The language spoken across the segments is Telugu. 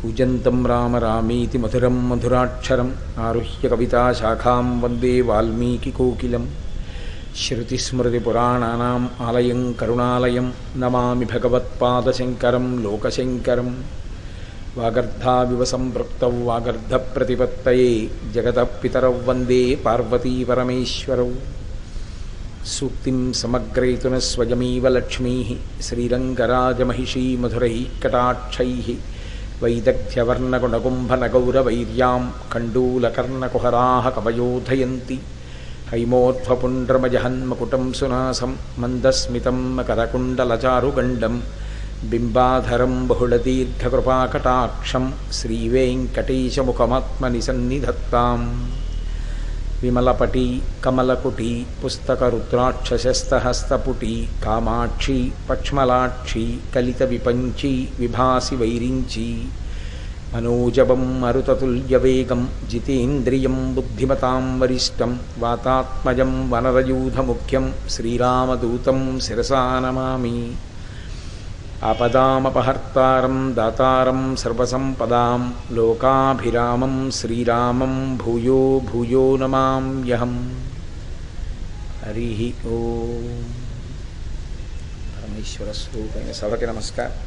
కూజంతం రామ రామీతి మధురం మధురాక్షరం ఆరుహ్య కవితాశాఖాం వందే వాల్మీకికోకిలం శృతిస్మృతిపురాణానాం ఆలయం కరుణాలయం నమామి భగవత్పాదశంకరం లోకశంకరం వాగర్ధావివ సంపృక్తౌ వాగర్ధప్రతిపత్తయే జగతః పితరౌ వందే పార్వతీపరమేశ్వరౌ సూక్తిం సమగ్రయతున స్వయమీవ లక్ష్మీ శ్రీరంగరాజమహిషీ మధురై కటాక్షై వైదగ్ధ్యవర్ణగుణగుంభనగౌరవైర్యాం కండూలకర్ణకుహరా కవయోధయంతి హైమోర్ధ్వపుండ్రమజహన్మకుటం సునాసం మందస్మితం మకరకుండలచారుగండం బింబాధరం బహుళదీర్ఘకృపాకటాక్షం శ్రీవేంకటేశముఖమాత్మని సన్నిధత్తాం విమలపటి కమలకుటి పుస్తకరుద్రాక్షశస్తహస్తపుటి కామాక్షి పక్ష్మలాక్షి కలిత విపంచి విభాసి వైరించి మనోజవం మరుతతుల్యవేగం జితేంద్రియం బుద్ధిమతాం వరిష్టం వాతాత్మజం వనరయూధముఖ్యం శ్రీరామదూతం శిరసా నమామి ఆపదామపహర్తారం దాతారం సర్వసంపదాం లోకాభిరామం శ్రీరామం భూయో భూయో నమామ్యహం హరి ఓం పరమేశ్వర స్వరూపైన సభకి నమస్కారం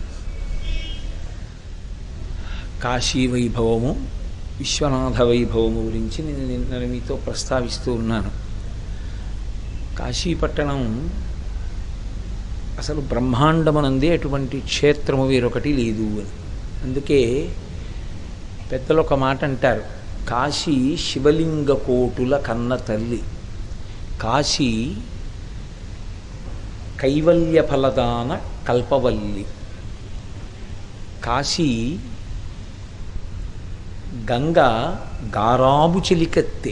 కాశీ వైభవము విశ్వనాథ వైభవము గురించి నేను నిన్న మీతో ప్రస్తావిస్తూ ఉన్నాను కాశీపట్టణం అసలు బ్రహ్మాండమనందే అటువంటి క్షేత్రము వేరొకటి లేదు అని అందుకే పెద్దలు ఒక మాట అంటారు కాశీ శివలింగ కోటుల కన్న తల్లి కాశీ కైవల్య ఫలదాన కల్పవల్లి కాశీ గంగ గారాబు చెలికత్తె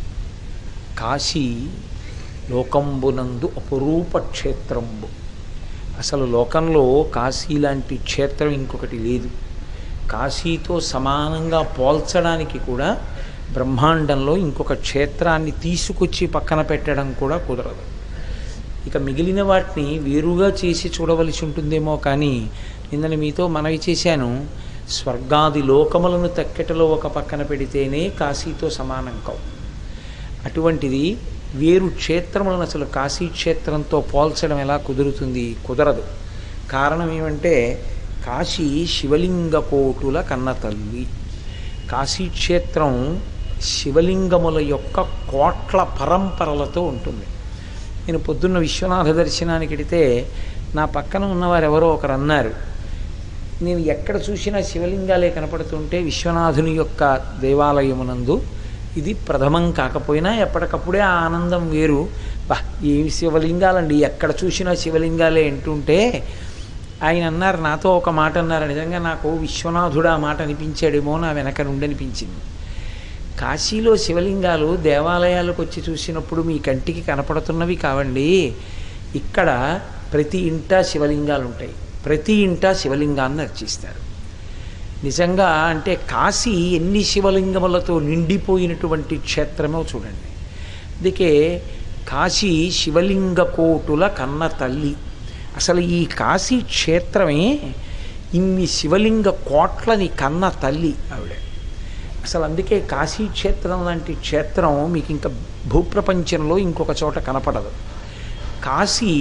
కాశీ లోకంబునందు అపురూప క్షేత్రంబు అసలు లోకంలో కాశీ లాంటి క్షేత్రం ఇంకొకటి లేదు కాశీతో సమానంగా పోల్చడానికి కూడా బ్రహ్మాండంలో ఇంకొక క్షేత్రాన్ని తీసుకొచ్చి పక్కన పెట్టడం కూడా కుదరదు ఇక మిగిలిన వాటిని వేరుగా చేసి చూడవలసి ఉంటుందేమో కానీ నిన్న మీతో మనవి చేశాను స్వర్గాది లోకములను తక్కెటలో ఒక పక్కన పెడితేనే కాశీతో సమానం కావు అటువంటిది వేరు క్షేత్రములను అసలు కాశీ క్షేత్రంతో పోల్చడం ఎలా కుదురుతుంది కుదరదు కారణం ఏమంటే కాశీ శివలింగ కోటుల కన్న తల్లి కాశీ క్షేత్రం శివలింగముల యొక్క కోట్ల పరంపరలతో ఉంటుంది నేను పొద్దున్న విశ్వనాథ దర్శనానికి వెడితే నా పక్కన ఉన్నవారు ఎవరో ఒకరు అన్నారు నేను ఎక్కడ చూసినా శివలింగాలే కనపడుతుంటే విశ్వనాథుని యొక్క దేవాలయమునందు ఇది ప్రథమం కాకపోయినా ఎప్పటికప్పుడే ఆ ఆనందం వేరు బా ఏమి శివలింగాలండి ఎక్కడ చూసినా శివలింగాలే అంటుంటే ఆయన అన్నారు నాతో ఒక మాట అన్నారు నిజంగా నాకు విశ్వనాథుడు ఆ మాట అనిపించాడేమో నా వెనక నుండి అనిపించింది కాశీలో శివలింగాలు దేవాలయాలకు వచ్చి చూసినప్పుడు మీ కంటికి కనపడుతున్నవి కావండి ఇక్కడ ప్రతి ఇంటా శివలింగాలు ఉంటాయి ప్రతి ఇంటా శివలింగాన్ని అర్చిస్తారు నిజంగా అంటే కాశీ ఎన్ని శివలింగములతో నిండిపోయినటువంటి క్షేత్రమో చూడండి అందుకే కాశీ శివలింగ కోటుల కన్న తల్లి అసలు ఈ కాశీ క్షేత్రమే ఇన్ని శివలింగ కోట్లని కన్న తల్లి ఆవిడ అసలు అందుకే కాశీ క్షేత్రం లాంటి క్షేత్రం మీకు ఇంకా భూప్రపంచంలో ఇంకొక చోట కనపడదు కాశీ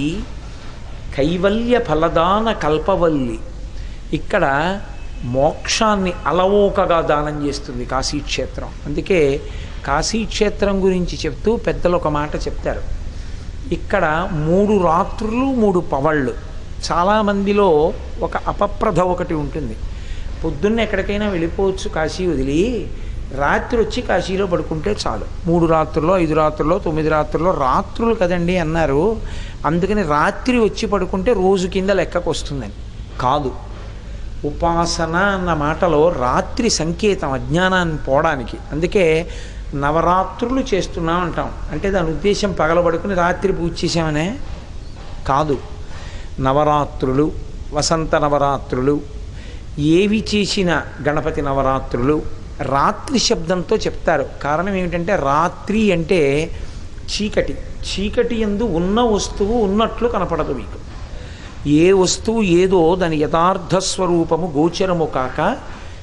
కైవల్య ఫలదాన కల్పవల్లి ఇక్కడ మోక్షాన్ని అలవోకగా దానం చేస్తుంది కాశీక్షేత్రం అందుకే కాశీక్షేత్రం గురించి చెప్తూ పెద్దలు ఒక మాట చెప్తారు ఇక్కడ మూడు రాత్రులు మూడు పవళ్ళు చాలామందిలో ఒక అపప్రధ ఒకటి ఉంటుంది పొద్దున్న ఎక్కడికైనా వెళ్ళిపోవచ్చు కాశీ వదిలి రాత్రి వచ్చి కాశీలో పడుకుంటే చాలు మూడు రాత్రుల్లో ఐదు రాత్రుల్లో తొమ్మిది రాత్రుల్లో రాత్రులు కదండి అన్నారు అందుకని రాత్రి వచ్చి పడుకుంటే రోజు కింద లెక్కకు వస్తుందని కాదు ఉపాసన అన్న మాటలో రాత్రి సంకేతం అజ్ఞానాన్ని పోవడానికి అందుకే నవరాత్రులు చేస్తున్నాం అంటాం అంటే దాని ఉద్దేశం పగలబడుకుని రాత్రి పూజ చేసామనే కాదు నవరాత్రులు వసంత నవరాత్రులు ఏవి చేసిన గణపతి నవరాత్రులు రాత్రి శబ్దంతో చెప్తారు కారణం ఏమిటంటే రాత్రి అంటే చీకటి చీకటి ఎందు ఉన్న వస్తువు ఉన్నట్లు కనపడదు మీకు ఏ వస్తువు ఏదో దాని యథార్థ స్వరూపము గోచరము కాక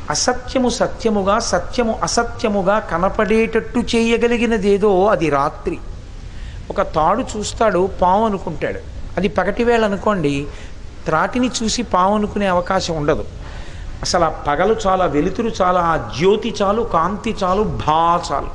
అసత్యము సత్యముగా సత్యము అసత్యముగా కనపడేటట్టు చేయగలిగినదేదో అది రాత్రి ఒక తాడు చూస్తాడు పాము అనుకుంటాడు అది పగటి వేళ అనుకోండి త్రాటిని చూసి పాము అనుకునే అవకాశం ఉండదు అసలు ఆ పగలు చాలా వెలుతురు చాలా ఆ జ్యోతి చాలు కాంతి చాలు భా చాలు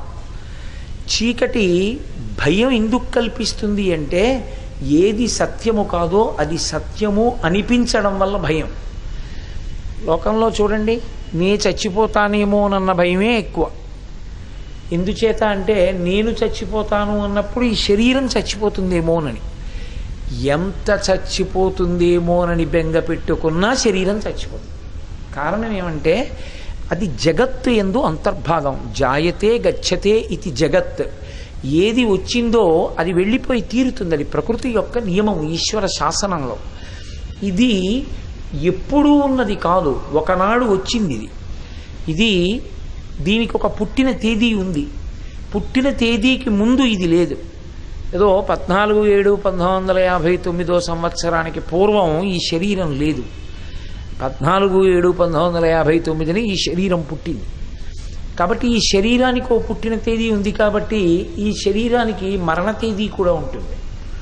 చీకటి భయం ఎందుకు కల్పిస్తుంది అంటే ఏది సత్యము కాదో అది సత్యము అనిపించడం వల్ల భయం లోకంలో చూడండి నే చచ్చిపోతానేమోనన్న భయమే ఎక్కువ ఎందుచేత అంటే నేను చచ్చిపోతాను అన్నప్పుడు ఈ శరీరం చచ్చిపోతుందేమోనని ఎంత చచ్చిపోతుందేమోనని బెంగ పెట్టుకున్నా శరీరం చచ్చిపోతుంది కారణం ఏమంటే అది జగత్తు ఎందు అంతర్భాగం జాయతే గచ్చతే ఇది జగత్ ఏది వచ్చిందో అది వెళ్ళిపోయి తీరుతుంది అది ప్రకృతి యొక్క నియమం ఈశ్వర శాసనంలో ఇది ఎప్పుడూ ఉన్నది కాదు ఒకనాడు వచ్చింది ఇది ఇది దీనికి ఒక పుట్టిన తేదీ ఉంది పుట్టిన తేదీకి ముందు ఇది లేదు ఏదో పద్నాలుగు ఏడు పంతొమ్మిది వందల యాభై తొమ్మిదో సంవత్సరానికి పూర్వం ఈ శరీరం లేదు పద్నాలుగు ఏడు పంతొమ్మిది వందల యాభై తొమ్మిదిని ఈ శరీరం పుట్టింది కాబట్టి ఈ శరీరానికి ఓ పుట్టిన తేదీ ఉంది కాబట్టి ఈ శరీరానికి మరణ తేదీ కూడా ఉంటుంది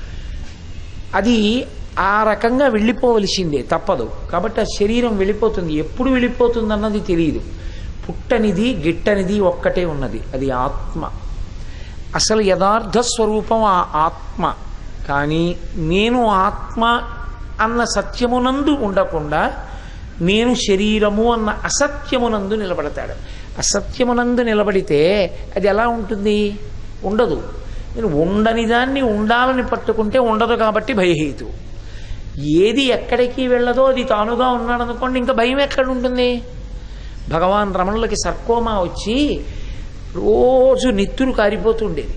అది ఆ రకంగా వెళ్ళిపోవలసిందే తప్పదు కాబట్టి ఆ శరీరం వెళ్ళిపోతుంది ఎప్పుడు వెళ్ళిపోతుంది అన్నది తెలియదు పుట్టనిది గిట్టనిది ఒక్కటే ఉన్నది అది ఆత్మ అసలు యథార్థ స్వరూపం ఆ ఆత్మ కానీ నేను ఆత్మ అన్న సత్యమునందు ఉండకుండా నేను శరీరము అన్న అసత్యమునందు నిలబడతాడు అసత్యమునందు నిలబడితే అది ఎలా ఉంటుంది ఉండదు నేను ఉండని దాన్ని ఉండాలని పట్టుకుంటే ఉండదు కాబట్టి భయహేతు ఏది ఎక్కడికి వెళ్ళదో అది తానుగా ఉన్నాడు అనుకోండి ఇంకా భయం ఎక్కడ ఉంటుంది భగవాన్ రమణులకి సర్కోమా వచ్చి రోజు నెత్తురు కారిపోతుండేది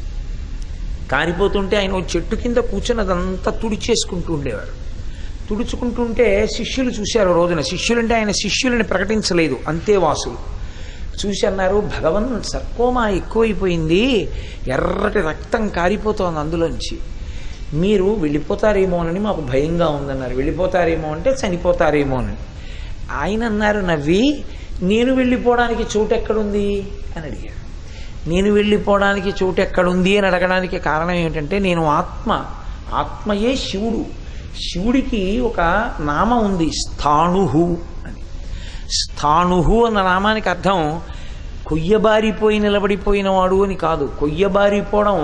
కారిపోతుంటే ఆయన ఓ చెట్టు కింద కూర్చొని అదంతా తుడిచేసుకుంటూ ఉండేవారు తుడుచుకుంటుంటే శిష్యులు చూశారు ఓ రోజున శిష్యులంటే ఆయన శిష్యులని ప్రకటించలేదు అంతే వాసులు చూసి అన్నారు భగవన్ సర్కోమా ఎక్కువైపోయింది ఎర్రటి రక్తం కారిపోతోంది అందులోంచి మీరు వెళ్ళిపోతారేమోనని మాకు భయంగా ఉందన్నారు వెళ్ళిపోతారేమో అంటే చనిపోతారేమోనని ఆయన అన్నారు నవ్వి నేను వెళ్ళిపోవడానికి చోటు ఎక్కడుంది అని అడిగారు నేను వెళ్ళిపోవడానికి చోటు ఎక్కడుంది అని అడగడానికి కారణం ఏమిటంటే నేను ఆత్మ ఆత్మయే శివుడు శివుడికి ఒక నామం ఉంది స్థాణుహు అని స్థాణుహు అన్న నామానికి అర్థం కొయ్యబారిపోయి నిలబడిపోయిన వాడు అని కాదు కొయ్యబారిపోవడం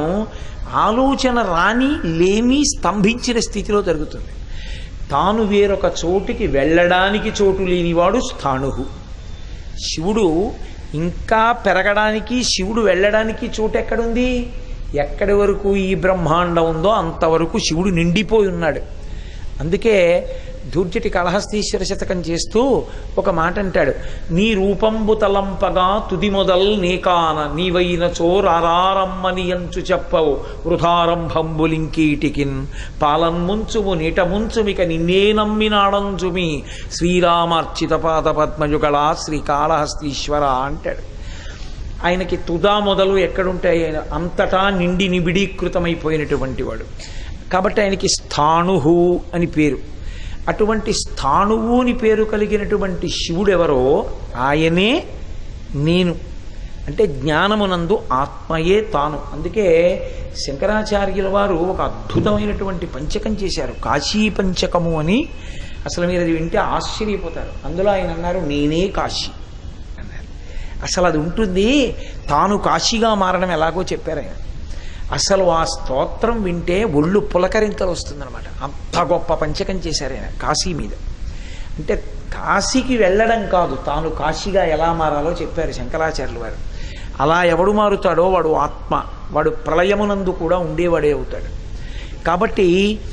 ఆలోచన రాని లేమి స్తంభించిన స్థితిలో జరుగుతుంది తాను వేరొక చోటికి వెళ్ళడానికి చోటు లేనివాడు స్థాణుహు శివుడు ఇంకా పెరగడానికి శివుడు వెళ్ళడానికి చోటు ఎక్కడుంది ఎక్కడి వరకు ఈ బ్రహ్మాండం ఉందో అంతవరకు శివుడు నిండిపోయి ఉన్నాడు అందుకే దూర్జటి కళహస్తీశ్వర శతకం చేస్తూ ఒక మాట అంటాడు నీ రూపంబు తలంపగా తుది మొదల్ నీకాన నీవైన చోరారమ్మని అంచు చెప్పవు వృధారంభంబులింకీటికిన్ పాలన్ముంచుము నీట ముంచుమిక నిన్నే నమ్మినాడంచుమి శ్రీరామార్చిత పాద పద్మయుగళ శ్రీకాళహస్తీశ్వర అంటాడు ఆయనకి తుదా మొదలు ఎక్కడుంటాయి ఆయన అంతటా నిండి నిబిడీకృతమైపోయినటువంటి వాడు కాబట్టి ఆయనకి స్థాణుహు అని పేరు అటువంటి స్థాణువు అని పేరు కలిగినటువంటి శివుడు ఎవరో ఆయనే నేను అంటే జ్ఞానమునందు ఆత్మయే తాను అందుకే శంకరాచార్యుల వారు ఒక అద్భుతమైనటువంటి పంచకం చేశారు కాశీ పంచకము అని అసలు మీరు అది వింటే ఆశ్చర్యపోతారు అందులో ఆయన అన్నారు నేనే కాశీ అన్నారు అసలు అది ఉంటుంది తాను కాశీగా మారడం ఎలాగో చెప్పారు ఆయన అసలు ఆ స్తోత్రం వింటే ఒళ్ళు పులకరింతలు వస్తుందన్నమాట అంత గొప్ప పంచకం చేశారు ఆయన కాశీ మీద అంటే కాశీకి వెళ్ళడం కాదు తాను కాశీగా ఎలా మారాలో చెప్పారు శంకరాచార్యులు వారు అలా ఎవడు మారుతాడో వాడు ఆత్మ వాడు ప్రళయమునందు కూడా ఉండేవాడే అవుతాడు కాబట్టి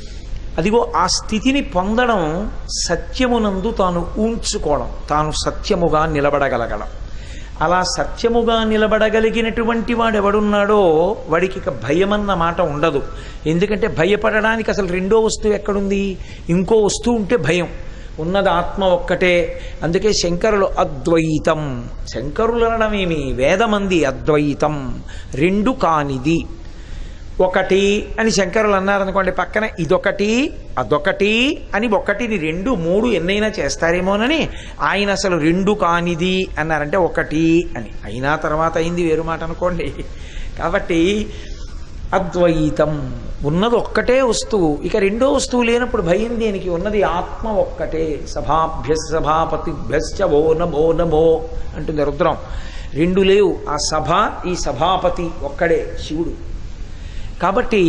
అదిగో ఆ స్థితిని పొందడం సత్యమునందు తాను ఊంచుకోవడం తాను సత్యముగా నిలబడగలగడం అలా సత్యముగా నిలబడగలిగినటువంటి వాడు ఎవడున్నాడో వాడికి ఇక భయమన్న మాట ఉండదు ఎందుకంటే భయపడడానికి అసలు రెండో వస్తువు ఎక్కడుంది ఇంకో వస్తువు ఉంటే భయం ఉన్నది ఆత్మ ఒక్కటే అందుకే శంకరులు అద్వైతం శంకరులు అనడమేమి వేదమంది అద్వైతం రెండు కానిది ఒకటి అని శంకరులు అన్నారనుకోండి పక్కన ఇదొకటి అదొకటి అని ఒకటిని రెండు మూడు ఎన్నైనా చేస్తారేమోనని ఆయన అసలు రెండు కానిది అన్నారంటే ఒకటి అని అయినా తర్వాత అయింది వేరు మాట అనుకోండి కాబట్టి అద్వైతం ఉన్నది ఒక్కటే వస్తువు ఇక రెండో వస్తువు లేనప్పుడు భయం దేనికి ఉన్నది ఆత్మ ఒక్కటే సభాభ్య సభాపతిభ్యశ్చ ఓ నమో నమో అంటుంది రుద్రం రెండు లేవు ఆ సభ ఈ సభాపతి ఒక్కడే శివుడు కాబట్టి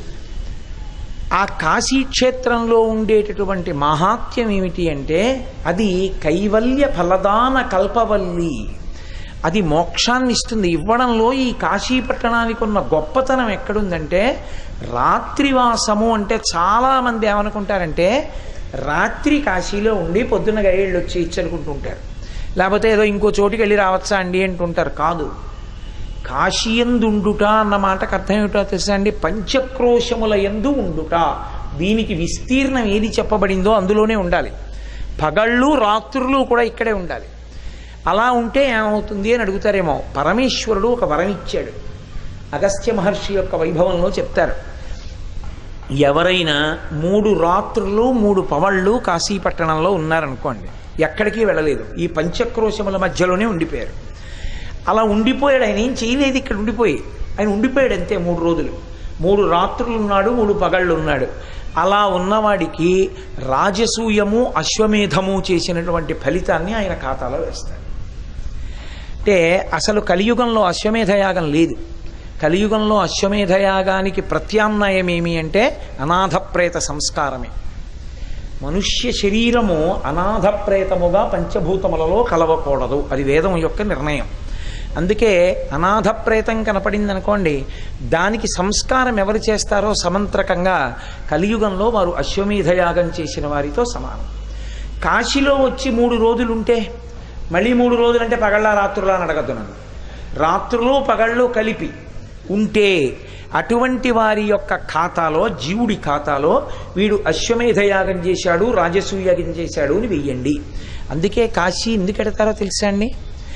ఆ కాశీ క్షేత్రంలో ఉండేటటువంటి మహాత్యం ఏమిటి అంటే అది కైవల్య ఫలదాన కల్పవల్లి అది మోక్షాన్ని ఇస్తుంది ఇవ్వడంలో ఈ కాశీ పట్టణానికి ఉన్న గొప్పతనం ఎక్కడుందంటే రాత్రివాసము అంటే చాలామంది ఏమనుకుంటారంటే రాత్రి కాశీలో ఉండి పొద్దున్న గైళ్ళు వచ్చి ఇచ్చనుకుంటుంటారు లేకపోతే ఏదో ఇంకో చోటికి వెళ్ళి రావచ్చా అండి అంటుంటారు కాదు కాశీయందు ఉండుట అన్న మాటకు అర్థం ఏమిటో తెలుసా అండి పంచక్రోశముల ఎందు ఉండుట దీనికి విస్తీర్ణం ఏది చెప్పబడిందో అందులోనే ఉండాలి పగళ్ళు రాత్రులు కూడా ఇక్కడే ఉండాలి అలా ఉంటే ఏమవుతుంది అని అడుగుతారేమో పరమేశ్వరుడు ఒక వరం ఇచ్చాడు అగస్త్య మహర్షి యొక్క వైభవంలో చెప్తారు ఎవరైనా మూడు రాత్రులు మూడు పవళ్ళు కాశీపట్టణంలో ఉన్నారనుకోండి ఎక్కడికి వెళ్ళలేదు ఈ పంచక్రోశముల మధ్యలోనే ఉండిపోయారు అలా ఉండిపోయాడు ఆయన ఏం చేయలేదు ఇక్కడ ఉండిపోయి ఆయన ఉండిపోయాడు అంతే మూడు రోజులు మూడు రాత్రులు ఉన్నాడు మూడు పగళ్ళు ఉన్నాడు అలా ఉన్నవాడికి రాజసూయము అశ్వమేధము చేసినటువంటి ఫలితాన్ని ఆయన ఖాతాలో వేస్తాడు అంటే అసలు కలియుగంలో అశ్వమేధయాగం లేదు కలియుగంలో అశ్వమేధయాగానికి ప్రత్యామ్నాయం ఏమి అంటే అనాథప్రేత సంస్కారమే మనుష్య శరీరము అనాథప్రేతముగా పంచభూతములలో కలవకూడదు అది వేదం యొక్క నిర్ణయం అందుకే అనాథప్రేతం కనపడింది అనుకోండి దానికి సంస్కారం ఎవరు చేస్తారో సమంత్రకంగా కలియుగంలో వారు అశ్వమేధయాగం చేసిన వారితో సమానం కాశీలో వచ్చి మూడు రోజులుంటే మళ్ళీ మూడు రోజులంటే పగళ్ళ రాత్రులా అని అడగద్దు నన్ను రాత్రులు పగళ్ళు కలిపి ఉంటే అటువంటి వారి యొక్క ఖాతాలో జీవుడి ఖాతాలో వీడు అశ్వమేధయాగం చేశాడు రాజసూయాగం చేశాడు అని వెయ్యండి అందుకే కాశీ ఎందుకు ఎడతారో తెలుసా అండి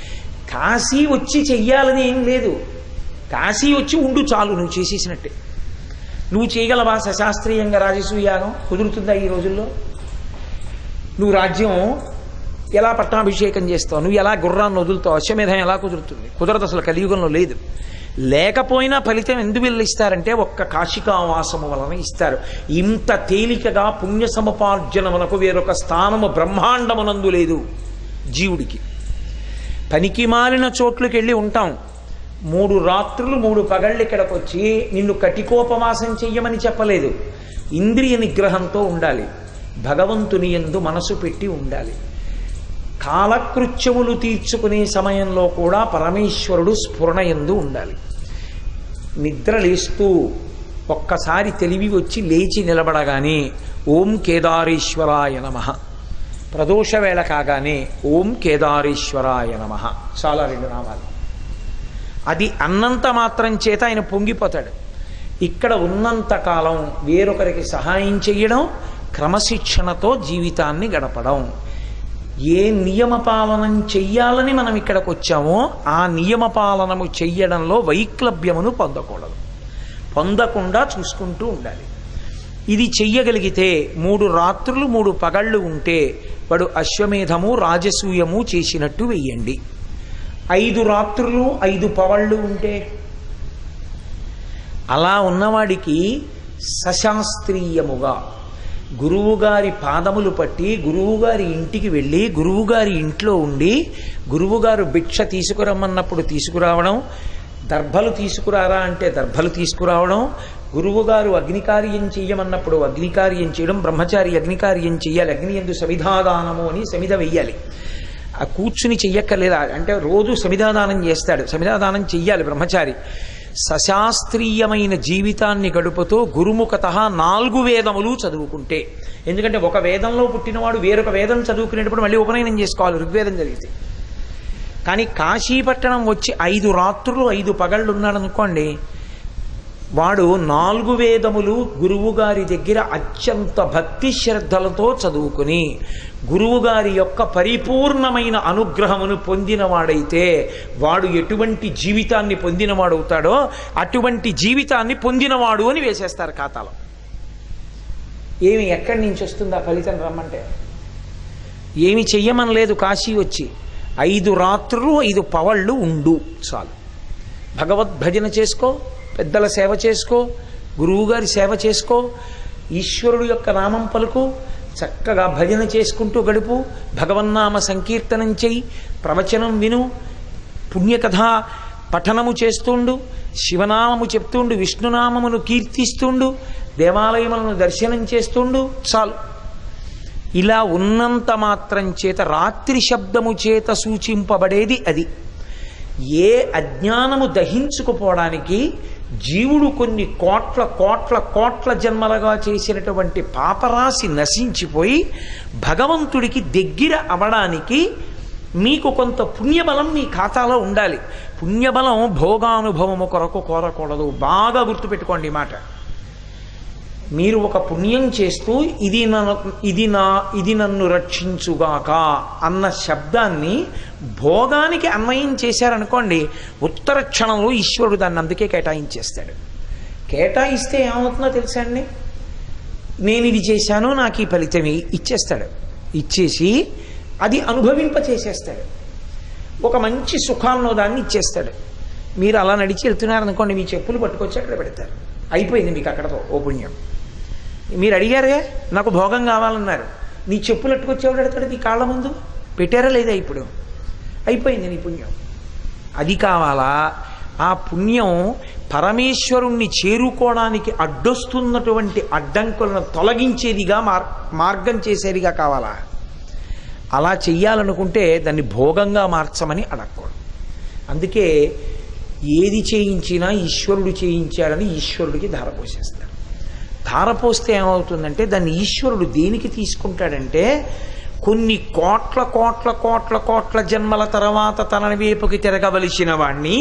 కాశీ వచ్చి చెయ్యాలని ఏం లేదు కాశీ వచ్చి ఉండు చాలు నువ్వు చేసేసినట్టే నువ్వు చేయగలవా సశాస్త్రీయంగా రాజసూయాగం కుదురుతుందా ఈ రోజుల్లో నువ్వు రాజ్యం ఎలా పట్టాభిషేకం చేస్తావు నువ్వు ఎలా గుర్రాన్ని వదులుతావు అశ్వమేధం ఎలా కుదురుతుంది కుదరదు అసలు కలియుగంలో లేదు లేకపోయినా ఫలితం ఎందుకు వీళ్ళు ఇస్తారంటే ఒక్క కాశికావాసము వలన ఇస్తారు ఇంత తేలికగా పుణ్య సముపార్జనమునకు వేరొక స్థానము బ్రహ్మాండమునందు లేదు జీవుడికి పనికి మాలిన చోట్లకి వెళ్ళి ఉంటాం మూడు రాత్రులు మూడు పగళ్ళు ఇక్కడికి వచ్చి నిన్ను కటికోపవాసం చెయ్యమని చెప్పలేదు ఇంద్రియ నిగ్రహంతో ఉండాలి భగవంతుని ఎందు మనసు పెట్టి ఉండాలి కాలకృత్యములు తీర్చుకునే సమయంలో కూడా పరమేశ్వరుడు స్ఫురణ ఎందు ఉండాలి నిద్ర లేస్తూ ఒక్కసారి తెలివి వచ్చి లేచి నిలబడగానే ఓం కేదారేశ్వరాయ నమ ప్రదోష వేళ కాగానే ఓం కేదారేశ్వరాయ నమ చాలా రెండు నామాలు అది అన్నంత మాత్రం చేత ఆయన పొంగిపోతాడు ఇక్కడ ఉన్నంత కాలం వేరొకరికి సహాయం చేయడం క్రమశిక్షణతో జీవితాన్ని గడపడం ఏ నియమపాలనం చెయ్యాలని మనం ఇక్కడికి వచ్చామో ఆ నియమపాలనము చెయ్యడంలో వైక్లభ్యమును పొందకూడదు పొందకుండా చూసుకుంటూ ఉండాలి ఇది చెయ్యగలిగితే మూడు రాత్రులు మూడు పగళ్ళు ఉంటే వాడు అశ్వమేధము రాజసూయము చేసినట్టు వెయ్యండి ఐదు రాత్రులు ఐదు పవళ్ళు ఉంటే అలా ఉన్నవాడికి సశాస్త్రీయముగా గురువుగారి పాదములు పట్టి గురువుగారి ఇంటికి వెళ్ళి గురువుగారి ఇంట్లో ఉండి గురువుగారు భిక్ష తీసుకురమ్మన్నప్పుడు తీసుకురావడం దర్భలు తీసుకురారా అంటే దర్భలు తీసుకురావడం గురువుగారు అగ్నికార్యం చెయ్యమన్నప్పుడు అగ్నికార్యం చేయడం బ్రహ్మచారి అగ్నికార్యం చెయ్యాలి అగ్ని ఎందు సమిధాదానము అని సమిధ వెయ్యాలి ఆ కూర్చుని చెయ్యక్కర్లేదా అంటే రోజు సమిధాదానం చేస్తాడు సమిధాదానం చెయ్యాలి బ్రహ్మచారి సశాస్త్రీయమైన జీవితాన్ని గడుపుతూ గురుముఖత నాలుగు వేదములు చదువుకుంటే ఎందుకంటే ఒక వేదంలో పుట్టినవాడు వేరొక వేదం చదువుకునేటప్పుడు మళ్ళీ ఉపనయనం చేసుకోవాలి ఋగ్వేదం జరిగితే కానీ కాశీపట్టణం వచ్చి ఐదు రాత్రులు ఐదు పగళ్ళు ఉన్నాడు అనుకోండి వాడు నాలుగు వేదములు గురువుగారి దగ్గర అత్యంత భక్తి శ్రద్ధలతో చదువుకుని గురువుగారి యొక్క పరిపూర్ణమైన అనుగ్రహమును పొందినవాడైతే వాడు ఎటువంటి జీవితాన్ని పొందినవాడవుతాడో అటువంటి జీవితాన్ని పొందినవాడు అని వేసేస్తారు ఖాతాలో ఏమి ఎక్కడి నుంచి వస్తుంది ఆ ఫలితం రమ్మంటే ఏమి చెయ్యమనలేదు కాశీ వచ్చి ఐదు రాత్రులు ఐదు పవళ్ళు ఉండు చాలు భగవద్భజన చేసుకో పెద్దల సేవ చేసుకో గురువుగారి సేవ చేసుకో ఈశ్వరుడు యొక్క నామం పలుకు చక్కగా భజన చేసుకుంటూ గడుపు భగవన్నామ సంకీర్తనం చెయ్యి ప్రవచనం విను పుణ్యకథ పఠనము చేస్తుండు శివనామము చెప్తుండు విష్ణునామమును కీర్తిస్తుండు దేవాలయములను దర్శనం చేస్తుండు చాలు ఇలా ఉన్నంత మాత్రం చేత రాత్రి శబ్దము చేత సూచింపబడేది అది ఏ అజ్ఞానము దహించుకుపోవడానికి జీవుడు కొన్ని కోట్ల కోట్ల కోట్ల జన్మలుగా చేసినటువంటి పాపరాశి నశించిపోయి భగవంతుడికి దగ్గర అవడానికి మీకు కొంత పుణ్యబలం మీ ఖాతాలో ఉండాలి పుణ్యబలం భోగానుభవము కొరకు కోరకూడదు బాగా గుర్తుపెట్టుకోండి ఈ మాట మీరు ఒక పుణ్యం చేస్తూ ఇది నా ఇది నా ఇది నన్ను రక్షించుగాక అన్న శబ్దాన్ని భోగానికి అన్వయం చేశారనుకోండి ఉత్తర క్షణంలో ఈశ్వరుడు దాన్ని అందుకే కేటాయించేస్తాడు కేటాయిస్తే ఏమవుతుందో తెలుసా అండి నేను ఇది చేశాను నాకు ఈ ఫలితం ఇచ్చేస్తాడు ఇచ్చేసి అది అనుభవింప చేసేస్తాడు ఒక మంచి సుఖాల్లో దాన్ని ఇచ్చేస్తాడు మీరు అలా నడిచి వెళ్తున్నారనుకోండి మీ చెప్పులు పట్టుకొచ్చి అక్కడ పెడతారు అయిపోయింది మీకు అక్కడతో ఓ పుణ్యం మీరు అడిగారే నాకు భోగం కావాలన్నారు నీ చెప్పులు అట్టుకొచ్చేవాడు అడతాడు నీ కాళ్ళ ముందు పెట్టారా లేదా ఇప్పుడు అయిపోయింది నీ పుణ్యం అది కావాలా ఆ పుణ్యం పరమేశ్వరుణ్ణి చేరుకోవడానికి అడ్డొస్తున్నటువంటి అడ్డంకులను తొలగించేదిగా మార్ మార్గం చేసేదిగా కావాలా అలా చెయ్యాలనుకుంటే దాన్ని భోగంగా మార్చమని అడగకూడదు అందుకే ఏది చేయించినా ఈశ్వరుడు చేయించాడని ఈశ్వరుడికి ధారపోసేస్తాడు ధారపోస్తే ఏమవుతుందంటే దాన్ని ఈశ్వరుడు దేనికి తీసుకుంటాడంటే కొన్ని కోట్ల కోట్ల కోట్ల కోట్ల జన్మల తర్వాత తన వైపుకి తిరగవలసిన వాణ్ణి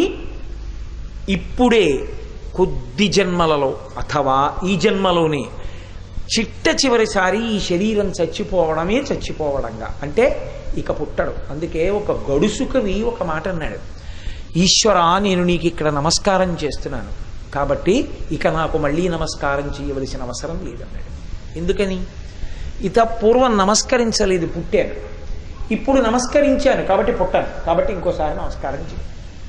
ఇప్పుడే కొద్ది జన్మలలో అథవా ఈ జన్మలోనే చిట్ట చివరిసారి ఈ శరీరం చచ్చిపోవడమే చచ్చిపోవడంగా అంటే ఇక పుట్టడు అందుకే ఒక గడుసు కవి ఒక మాట అన్నాడు ఈశ్వర నేను నీకు ఇక్కడ నమస్కారం చేస్తున్నాను కాబట్టి ఇక నాకు మళ్ళీ నమస్కారం చేయవలసిన అవసరం లేదన్నాడు ఎందుకని ఇత పూర్వం నమస్కరించలేదు పుట్టాను ఇప్పుడు నమస్కరించాను కాబట్టి పుట్టాను కాబట్టి ఇంకోసారి నమస్కారం చేయ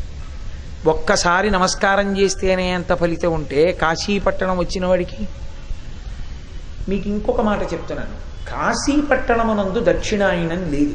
ఒక్కసారి నమస్కారం చేస్తేనే ఎంత ఫలితం ఉంటే కాశీపట్టణం వచ్చిన వాడికి మీకు ఇంకొక మాట చెప్తున్నాను కాశీపట్టణమునందు దక్షిణాయనం లేదు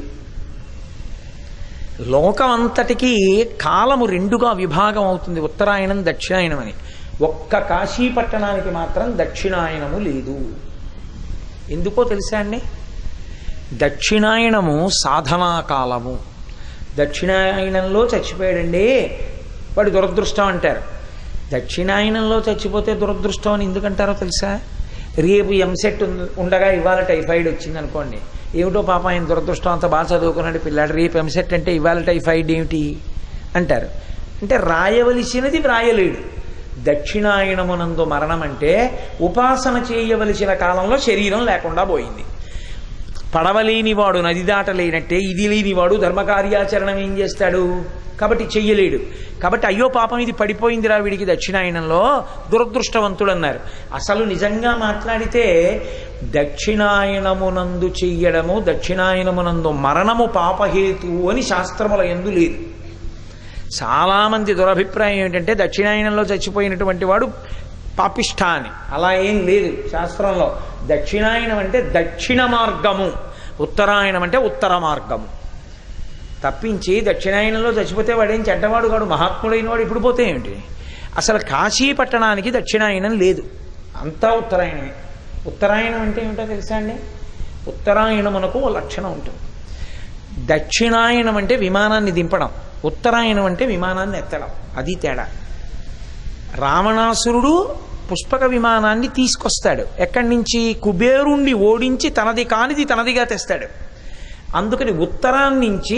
లోకం అంతటికీ కాలము రెండుగా విభాగం అవుతుంది ఉత్తరాయణం దక్షిణాయనం అని ఒక్క కాశీపట్టణానికి మాత్రం దక్షిణాయనము లేదు ఎందుకో తెలుసా అండి దక్షిణాయనము సాధనా కాలము దక్షిణాయనంలో చచ్చిపోయాడండి వాడి దురదృష్టం అంటారు దక్షిణాయనంలో చచ్చిపోతే దురదృష్టం అని ఎందుకంటారో తెలుసా రేపు ఎంసెట్ ఉండగా ఇవాళ టైఫాయిడ్ వచ్చింది అనుకోండి ఏమిటో పాప ఆయన దురదృష్టం అంత బాగా చదువుకున్నాడు పిల్లాడు రేపు ఎంసెట్ అంటే ఇవాళ టైఫాయిడ్ ఏమిటి అంటారు అంటే రాయవలసినది వ్రాయలేడు దక్షిణాయనమునందు మరణం అంటే ఉపాసన చేయవలసిన కాలంలో శరీరం లేకుండా పోయింది పడవలేనివాడు నది దాటలేనట్టే ఇది లేనివాడు ధర్మకార్యాచరణం ఏం చేస్తాడు కాబట్టి చెయ్యలేడు కాబట్టి అయ్యో పాపం ఇది పడిపోయిందిరా వీడికి దక్షిణాయనంలో దురదృష్టవంతుడు అన్నారు అసలు నిజంగా మాట్లాడితే దక్షిణాయనమునందు చెయ్యడము దక్షిణాయనమునందు మరణము పాపహేతు అని శాస్త్రముల ఎందు లేదు చాలామంది దురభిప్రాయం ఏంటంటే దక్షిణాయనంలో చచ్చిపోయినటువంటి వాడు పాపిష్ఠ అని అలా ఏం లేదు శాస్త్రంలో దక్షిణాయనం అంటే దక్షిణ మార్గము ఉత్తరాయణం అంటే ఉత్తర మార్గము తప్పించి దక్షిణాయనంలో చచ్చిపోతే వాడేం చెడ్డవాడు కాడు మహాత్ముడైన వాడు ఇప్పుడు పోతే ఏమిటి అసలు కాశీ పట్టణానికి దక్షిణాయనం లేదు అంతా ఉత్తరాయణమే ఉత్తరాయణం అంటే ఏమిటో తెలుసా అండి ఉత్తరాయణమునకు ఓ లక్షణం ఉంటుంది దక్షిణాయనం అంటే విమానాన్ని దింపడం ఉత్తరాయణం అంటే విమానాన్ని ఎత్తడం అది తేడా రావణాసురుడు పుష్పక విమానాన్ని తీసుకొస్తాడు ఎక్కడి నుంచి కుబేరుణ్ణి ఓడించి తనది కానిది తనదిగా తెస్తాడు అందుకని ఉత్తరాన్ని నుంచి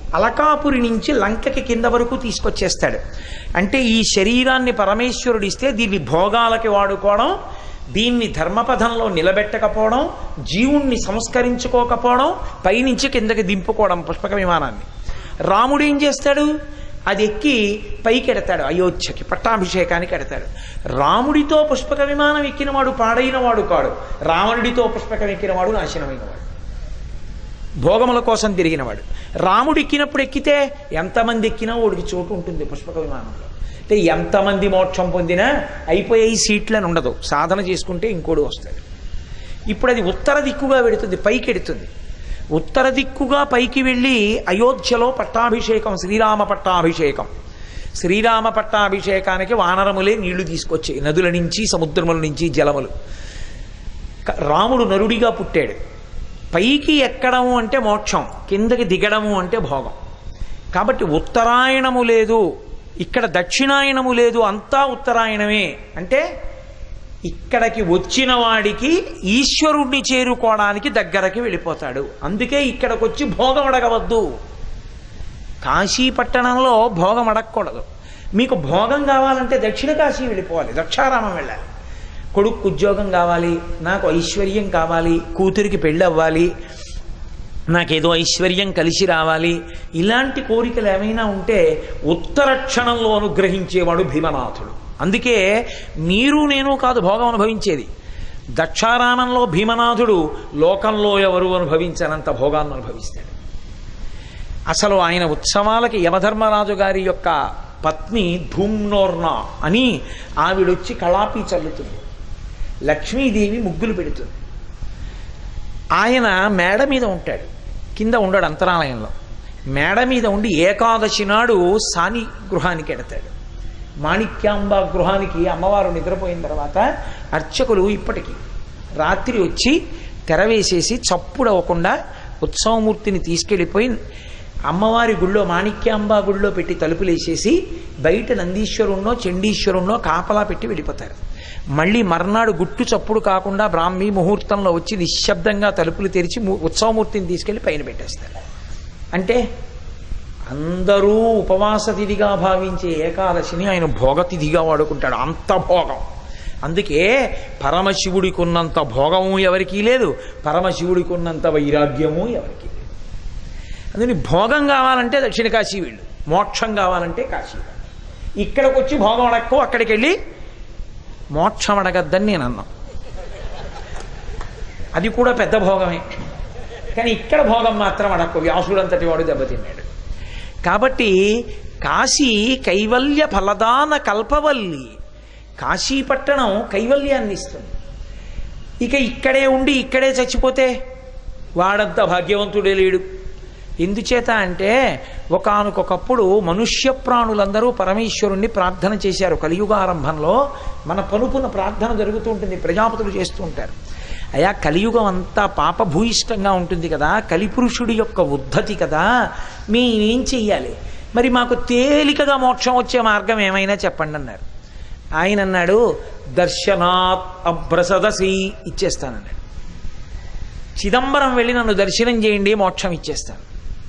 అలకాపురి నుంచి లంకకి కింద వరకు తీసుకొచ్చేస్తాడు అంటే ఈ శరీరాన్ని పరమేశ్వరుడు ఇస్తే దీన్ని భోగాలకి వాడుకోవడం దీన్ని ధర్మపథంలో నిలబెట్టకపోవడం జీవుణ్ణి సంస్కరించుకోకపోవడం పైనుంచి కిందకి దింపుకోవడం పుష్పక విమానాన్ని రాముడు ఏం చేస్తాడు అది ఎక్కి పైకి ఎడతాడు అయోధ్యకి పట్టాభిషేకానికి ఎడతాడు రాముడితో పుష్పక విమానం ఎక్కినవాడు పాడైన వాడు కాడు రావణుడితో పుష్పకం ఎక్కినవాడు నాశనమైనవాడు భోగముల కోసం తిరిగినవాడు రాముడు ఎక్కినప్పుడు ఎక్కితే ఎంతమంది ఎక్కినా వాడికి చోటు ఉంటుంది పుష్పక విమానంలో అంటే ఎంతమంది మోక్షం పొందినా అయిపోయే ఈ సీట్లని ఉండదు సాధన చేసుకుంటే ఇంకోడు వస్తాడు ఇప్పుడు అది ఉత్తర దిక్కుగా వెడుతుంది పైకి ఎడుతుంది ఉత్తర దిక్కుగా పైకి వెళ్ళి అయోధ్యలో పట్టాభిషేకం శ్రీరామ పట్టాభిషేకం శ్రీరామ పట్టాభిషేకానికి వానరములే నీళ్లు తీసుకొచ్చాయి నదుల నుంచి సముద్రముల నుంచి జలములు క- రాముడు నరుడిగా పుట్టాడు పైకి ఎక్కడము అంటే మోక్షం కిందకి దిగడము అంటే భోగం కాబట్టి ఉత్తరాయణము లేదు ఇక్కడ దక్షిణాయనము లేదు అంతా ఉత్తరాయణమే అంటే ఇక్కడికి వచ్చిన వాడికి ఈశ్వరుణ్ణి చేరుకోవడానికి దగ్గరకి వెళ్ళిపోతాడు అందుకే ఇక్కడికి వచ్చి భోగం అడగవద్దు కాశీ పట్టణంలో భోగం అడగకూడదు మీకు భోగం కావాలంటే దక్షిణ కాశీ వెళ్ళిపోవాలి దక్షారామం వెళ్ళాలి కొడుకు ఉద్యోగం కావాలి నాకు ఐశ్వర్యం కావాలి కూతురికి పెళ్ళి అవ్వాలి నాకేదో ఐశ్వర్యం కలిసి రావాలి ఇలాంటి కోరికలు ఏమైనా ఉంటే ఉత్తర క్షణంలో అనుగ్రహించేవాడు భీమనాథుడు అందుకే మీరు నేను కాదు భోగం అనుభవించేది దక్షారామంలో భీమనాథుడు లోకంలో ఎవరు అనుభవించనంత భోగాన్ని అనుభవిస్తాడు అసలు ఆయన ఉత్సవాలకి యమధర్మరాజు గారి యొక్క పత్ని ధూమ్నోర్ణ అని ఆవిడొచ్చి కళాపి చల్లుతుంది లక్ష్మీదేవి ముగ్గులు పెడుతుంది ఆయన మేడ మీద ఉంటాడు కింద ఉండడు అంతరాలయంలో మేడ మీద ఉండి ఏకాదశి నాడు సాని గృహానికి ఎడతాడు మాణిక్యాంబ గృహానికి అమ్మవారు నిద్రపోయిన తర్వాత అర్చకులు ఇప్పటికీ రాత్రి వచ్చి తెర వేసేసి చప్పుడు అవ్వకుండా ఉత్సవమూర్తిని తీసుకెళ్ళిపోయి అమ్మవారి గుళ్ళో మాణిక్యాంబ గుళ్ళో పెట్టి తలుపులు వేసేసి బయట నందీశ్వరుణ్ణో చండీశ్వరుణ్ణో కాపలా పెట్టి వెళ్ళిపోతారు మళ్ళీ మర్నాడు గుట్టు చప్పుడు కాకుండా బ్రాహ్మీ ముహూర్తంలో వచ్చి నిశ్శబ్దంగా తలుపులు తెరిచి ము- ఉత్సవమూర్తిని తీసుకెళ్లి పైన పెట్టేస్తారు అంటే అందరూ ఉపవాస తిథిగా భావించే ఏకాదశిని ఆయన భోగతిథిగా వాడుకుంటాడు అంత భోగం అందుకే పరమశివుడికి ఉన్నంత భోగము ఎవరికీ లేదు పరమశివుడికి ఉన్నంత వైరాగ్యము ఎవరికీ లేదు అందుకని భోగం కావాలంటే దక్షిణ కాశీ వీళ్ళు మోక్షం కావాలంటే కాశీ వెళ్ళు. ఇక్కడికి వచ్చి భోగం అడక్కో అక్కడికి వెళ్ళి మోక్షం అడగద్దని నేను అన్నా అది కూడా పెద్ద భోగమే కానీ ఇక్కడ భోగం మాత్రం అడక్కు వ్యాసుడంతటి వాడు దెబ్బతిన్నాడు కాబట్టి కాశీ కైవల్య ఫలదాన కల్పవల్లి కాశీపట్టణం కైవల్యాన్ని ఇస్తుంది ఇక ఇక్కడే ఉండి ఇక్కడే చచ్చిపోతే వాడంత భాగ్యవంతుడే లేడు ఎందుచేత అంటే ఒకానొకప్పుడు మనుష్య ప్రాణులందరూ పరమేశ్వరుణ్ణి ప్రార్థన చేశారు కలియుగారంభంలో మన పనుపున ప్రార్థన జరుగుతూ ఉంటుంది ప్రజాపతులు చేస్తూ ఉంటారు అయా కలియుగం అంతా పాపభూయిష్టంగా ఉంటుంది కదా కలిపురుషుడి యొక్క ఉద్ధతి కదా మేమేం చెయ్యాలి మరి మాకు తేలికగా మోక్షం వచ్చే మార్గం ఏమైనా చెప్పండి అన్నారు ఆయన అన్నాడు దర్శనాత్ అభ్రసదసి ఇచ్చేస్తానన్నాడు చిదంబరం వెళ్ళి నన్ను దర్శనం చేయండి మోక్షం ఇచ్చేస్తాను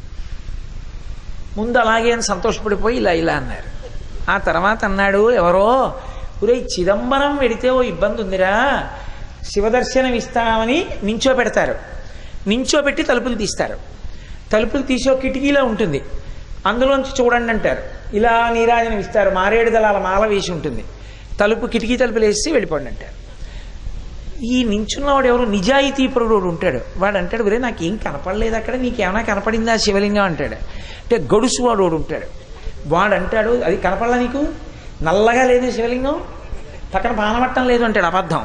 ముందు అలాగే అని సంతోషపడిపోయి ఇలా ఇలా అన్నారు ఆ తర్వాత అన్నాడు ఎవరో ఒరే చిదంబరం వెడితే ఓ ఇబ్బంది ఉందిరా శివదర్శనం ఇస్తామని నించో పెడతారు నించో పెట్టి తలుపులు తీస్తారు తలుపులు తీసి ఒక కిటికీలో ఉంటుంది అందులోంచి చూడండి అంటారు ఇలా నీరాజనం ఇస్తారు మారేడు దళాల మాల వేసి ఉంటుంది తలుపు కిటికీ తలుపులు వేసి వెళ్ళిపోండి అంటారు ఈ నించున్నవాడు ఎవరు నిజాయితీపరుడు ఉంటాడు వాడు అంటాడు ఒరే నాకు ఏం కనపడలేదు అక్కడ నీకేమైనా కనపడిందా శివలింగం అంటాడు అంటే గడుసు వాడు ఒకడు ఉంటాడు వాడు అంటాడు అది కనపడలా నీకు నల్లగా లేదు శివలింగం పక్కన పానవట్టం లేదు అంటాడు అబద్ధం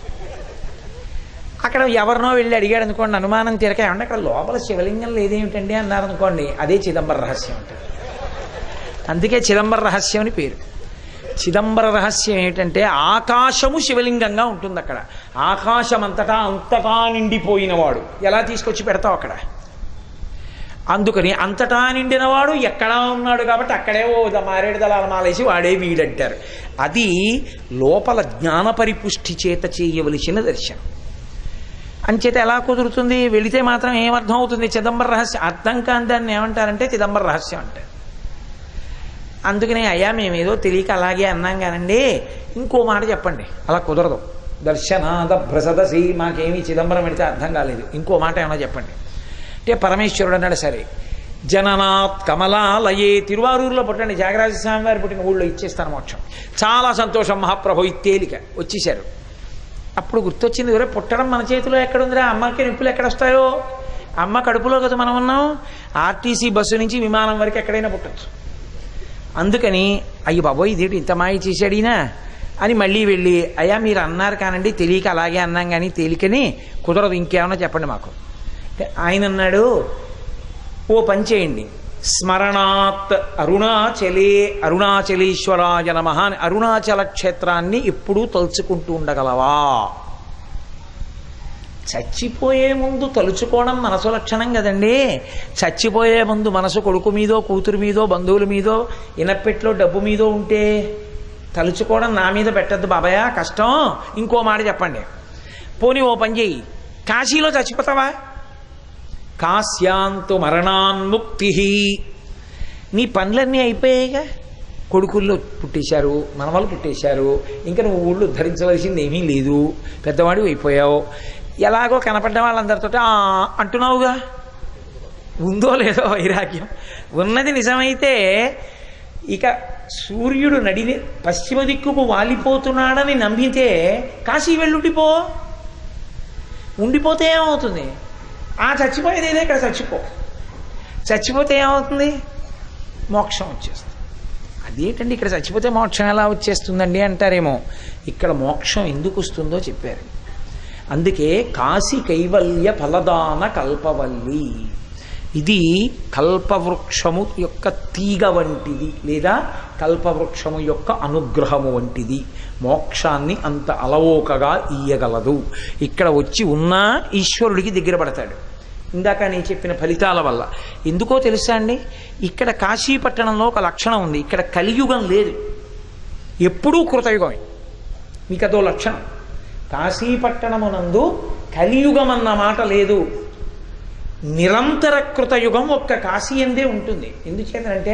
అక్కడ ఎవరినో వెళ్ళి అడిగాడు అనుకోండి అనుమానం తీరక ఏమన్నా అక్కడ లోపల శివలింగం లేదేమిటండి అన్నారు అనుకోండి అదే చిదంబర రహస్యం అంటాడు అందుకే చిదంబర రహస్యం అని పేరు చిదంబర రహస్యం ఏంటంటే ఆకాశము శివలింగంగా ఉంటుంది అక్కడ ఆకాశం అంతటా అంతటా నిండిపోయినవాడు ఎలా తీసుకొచ్చి పెడతావు అక్కడ అందుకని అంతటా నిండినవాడు ఎక్కడా ఉన్నాడు కాబట్టి అక్కడే ఓ ద- మారేడు దళాల మాలేసి వాడే వీడంటారు అది లోపల జ్ఞాన పరిపుష్టి చేత చేయవలసిన దర్శనం అంచేత ఎలా కుదురుతుంది వెళితే మాత్రం ఏమర్థం అవుతుంది చిదంబర రహస్యం అర్థం కాని దాన్ని ఏమంటారంటే చిదంబర రహస్యం అంటారు అందుకనే అయ్యా మేము ఏదో తెలియక అలాగే అన్నాం కానండి ఇంకో మాట చెప్పండి అలా కుదరదు దర్శనాద భ్రసదసి మాకేమీ చిదంబరం పెడితే అర్థం కాలేదు ఇంకో మాట ఏమైనా చెప్పండి అంటే పరమేశ్వరుడు అన్నాడు సరే జననాత్ కమలాలయే తిరువారూరులో పుట్టండి త్యాగరాజ స్వామి వారి పుట్టిన ఊళ్ళో ఇచ్చేస్తాను మోక్షం చాలా సంతోషం మహాప్రభు ఈ తేలిక వచ్చేశారు అప్పుడు గుర్తొచ్చింది ఎవరే పుట్టడం మన చేతిలో ఎక్కడుందిరా అమ్మకి నొప్పులు ఎక్కడొస్తాయో అమ్మ కడుపులో కదా మనం ఉన్నాం ఆర్టీసీ బస్సు నుంచి విమానం వరకు ఎక్కడైనా పుట్టచ్చు అందుకని అయ్యి బాబోయ్ ఇదేంటి ఇంత మాయ చేశాడినా అని మళ్ళీ వెళ్ళి అయ్యా మీరు అన్నారు కానండి తెలియక అలాగే అన్నాం కానీ తేలికని కుదరదు ఇంకేమన్నా చెప్పండి మాకు అంటే ఆయన అన్నాడు ఓ పని చేయండి స్మరణాత్ అరుణాచలే అరుణాచలేశ్వరాయ నమ అని అరుణాచల క్షేత్రాన్ని ఎప్పుడూ తలుచుకుంటూ ఉండగలవా చచ్చిపోయే ముందు తలుచుకోవడం మనసు లక్షణం కదండి చచ్చిపోయే ముందు మనసు కొడుకు మీదో కూతురు మీదో బంధువుల మీదో ఇనప్పెట్లో డబ్బు మీదో ఉంటే తలుచుకోవడం నా మీద పెట్టద్దు బాబాయ్ కష్టం ఇంకో మాట చెప్పండి పోనీ ఓ పని చెయ్యి కాశీలో చచ్చిపోతావా కాశ్యాంతు మరణాన్ముక్తి నీ పనులన్నీ అయిపోయాయిగా కొడుకుల్లో పుట్టేశారు మనవలు పుట్టేశారు ఇంకా నువ్వు ఊళ్ళు ధరించవలసింది ఏమీ లేదు పెద్దవాడు అయిపోయావు ఎలాగో కనపడ్డ వాళ్ళందరితో "ఆ" అంటున్నావుగా ఉందో లేదో వైరాగ్యం ఉన్నది నిజమైతే ఇక సూర్యుడు నడిని పశ్చిమ దిక్కుకు వాలిపోతున్నాడని నమ్మితే కాశీ వెళ్ళుండిపో ఉండిపోతే ఏమవుతుంది ఆ చచ్చిపోయేది ఏదో ఇక్కడ చచ్చిపో చచ్చిపోతే ఏమవుతుంది మోక్షం వచ్చేస్తుంది అదేంటండి ఇక్కడ చచ్చిపోతే మోక్షం ఎలా వచ్చేస్తుందండి అంటారేమో ఇక్కడ మోక్షం ఎందుకు వస్తుందో చెప్పారు అందుకే కాశీ కైవల్య ఫలదాన కల్పవల్లి ఇది కల్పవృక్షము యొక్క తీగ వంటిది లేదా కల్పవృక్షము యొక్క అనుగ్రహము వంటిది మోక్షాన్ని అంత అలవోకగా ఇయ్యగలదు ఇక్కడ వచ్చి ఉన్నా ఈశ్వరుడికి దగ్గర పడతాడు ఇందాక నేను చెప్పిన ఫలితాల వల్ల ఎందుకో తెలుసా అండి ఇక్కడ కాశీపట్టణంలో ఒక లక్షణం ఉంది ఇక్కడ కలియుగం లేదు ఎప్పుడూ కృతయుగమే మీకు అదో లక్షణం కాశీపట్టణమునందు కలియుగం అన్న మాట లేదు నిరంతర కృతయుగం ఒక్క కాశీ ఎందే ఉంటుంది ఎందుచేతంటే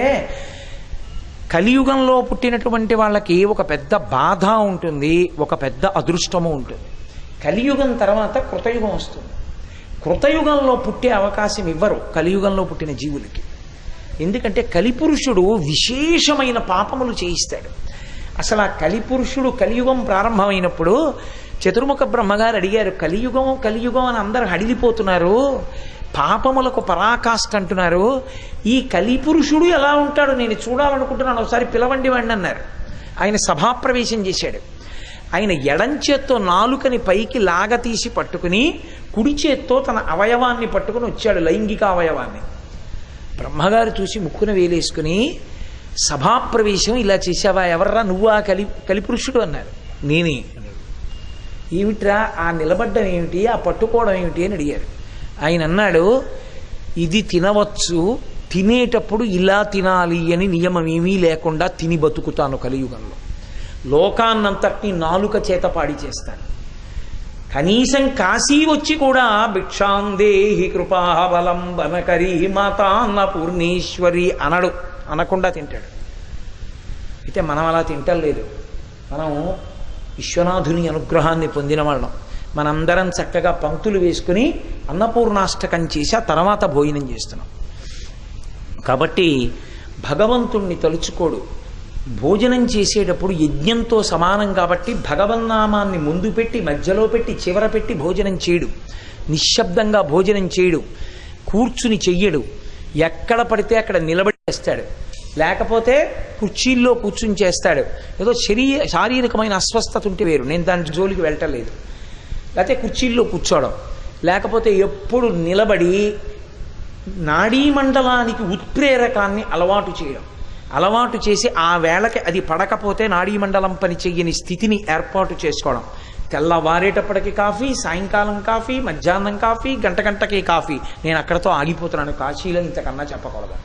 కలియుగంలో పుట్టినటువంటి వాళ్ళకి ఒక పెద్ద బాధ ఉంటుంది ఒక పెద్ద అదృష్టము ఉంటుంది కలియుగం తర్వాత కృతయుగం వస్తుంది కృతయుగంలో పుట్టే అవకాశం ఇవ్వరు కలియుగంలో పుట్టిన జీవులకి ఎందుకంటే కలిపురుషుడు విశేషమైన పాపములు చేయిస్తాడు అసలు ఆ కలిపురుషుడు కలియుగం ప్రారంభమైనప్పుడు చతుర్ముఖ బ్రహ్మగారు అడిగారు కలియుగం కలియుగం అని అందరూ హడిలిపోతున్నారు పాపములకు పరాకాష్ట అంటున్నారు ఈ కలిపురుషుడు ఎలా ఉంటాడు నేను చూడాలనుకుంటున్నాను ఒకసారి పిలవండి వాడిని అన్నారు ఆయన సభాప్రవేశం చేశాడు ఆయన ఎడం చేత్తో నాలుకని పైకి లాగతీసి పట్టుకుని కుడి చేత్తో తన అవయవాన్ని పట్టుకుని వచ్చాడు లైంగిక అవయవాన్ని బ్రహ్మగారు చూసి ముక్కున వేలేసుకుని సభాప్రవేశం ఇలా చేశావా ఎవర్రా నువ్వా కలి కలిపురుషుడు అన్నారు నేనే అన్నాడు. ఏమిట్రా ఆ నిలబడ్డం ఏమిటి ఆ పట్టుకోవడం ఏమిటి అని అడిగారు ఆయన అన్నాడు ఇది తినవచ్చు తినేటప్పుడు ఇలా తినాలి అని నియమం ఏమీ లేకుండా తిని బతుకుతాను కలియుగంలో లోకాన్నంతటినీ నాలుక చేత పాడి చేస్తాను కనీసం కాశీ వచ్చి కూడా భిక్షాందేహి కృపాబలం బనకరి మాతాన్న పూర్ణేశ్వరి అనడు అనకుండా తింటాడు అయితే మనం అలా తింటలేదు మనం విశ్వనాథుని అనుగ్రహాన్ని పొందిన వాళ్ళం మనందరం చక్కగా పంక్తులు వేసుకుని అన్నపూర్ణాష్టకం చేసి ఆ తర్వాత భోజనం చేస్తున్నాం కాబట్టి భగవంతుణ్ణి తలుచుకోడు భోజనం చేసేటప్పుడు యజ్ఞంతో సమానం కాబట్టి భగవన్నామాన్ని ముందు పెట్టి మధ్యలో పెట్టి చివర పెట్టి భోజనం చేయడు నిశ్శబ్దంగా భోజనం చేయడు కూర్చుని చెయ్యడు ఎక్కడ పడితే అక్కడ నిలబడి చేస్తాడు లేకపోతే కుర్చీల్లో కూర్చుని చేస్తాడు ఏదో శరీర శారీరకమైన అస్వస్థత ఉంటే వేరు నేను దాని జోలికి వెళ్ళటలేదు లేకపోతే కుర్చీల్లో కూర్చోవడం లేకపోతే ఎప్పుడు నిలబడి నాడీ మండలానికి ఉత్ప్రేరకాన్ని అలవాటు చేయడం అలవాటు చేసి ఆ వేళకి అది పడకపోతే నాడీ మండలం పని చెయ్యని స్థితిని ఏర్పాటు చేసుకోవడం తెల్లవారేటప్పటికి కాఫీ సాయంకాలం కాఫీ మధ్యాహ్నం కాఫీ గంట గంటకి కాఫీ నేను అక్కడతో ఆగిపోతున్నాను కాశీలో ఇంతకన్నా చెప్పకూడదు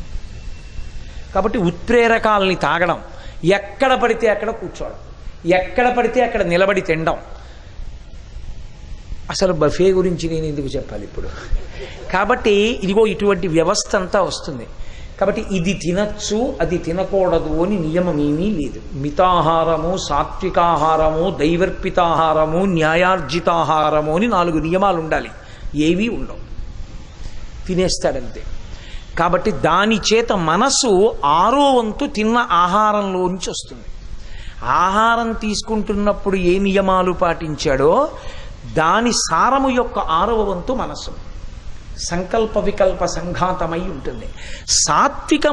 కాబట్టి ఉత్ప్రేరకాలని తాగడం ఎక్కడ పడితే అక్కడ కూర్చోవడం ఎక్కడ పడితే అక్కడ నిలబడి తినడం అసలు బఫే గురించి నేను ఎందుకు చెప్పాలి ఇప్పుడు కాబట్టి ఇదిగో ఇటువంటి వ్యవస్థ అంతా వస్తుంది కాబట్టి ఇది తినచ్చు అది తినకూడదు అని నియమం ఏమీ లేదు మితాహారము సాత్వికాహారము దైవర్పితాహారము న్యాయార్జితాహారము అని నాలుగు నియమాలు ఉండాలి ఏవీ ఉండవు తినేస్తాడంతే కాబట్టి దాని చేత మనసు ఆరో వంతు తిన్న ఆహారంలోంచి వస్తుంది ఆహారం తీసుకుంటున్నప్పుడు ఏ నియమాలు పాటించాడో దాని సారము యొక్క ఆరవ వంతు మనసు సంకల్ప వికల్ప సంఘాతమై ఉంటుంది సాత్విక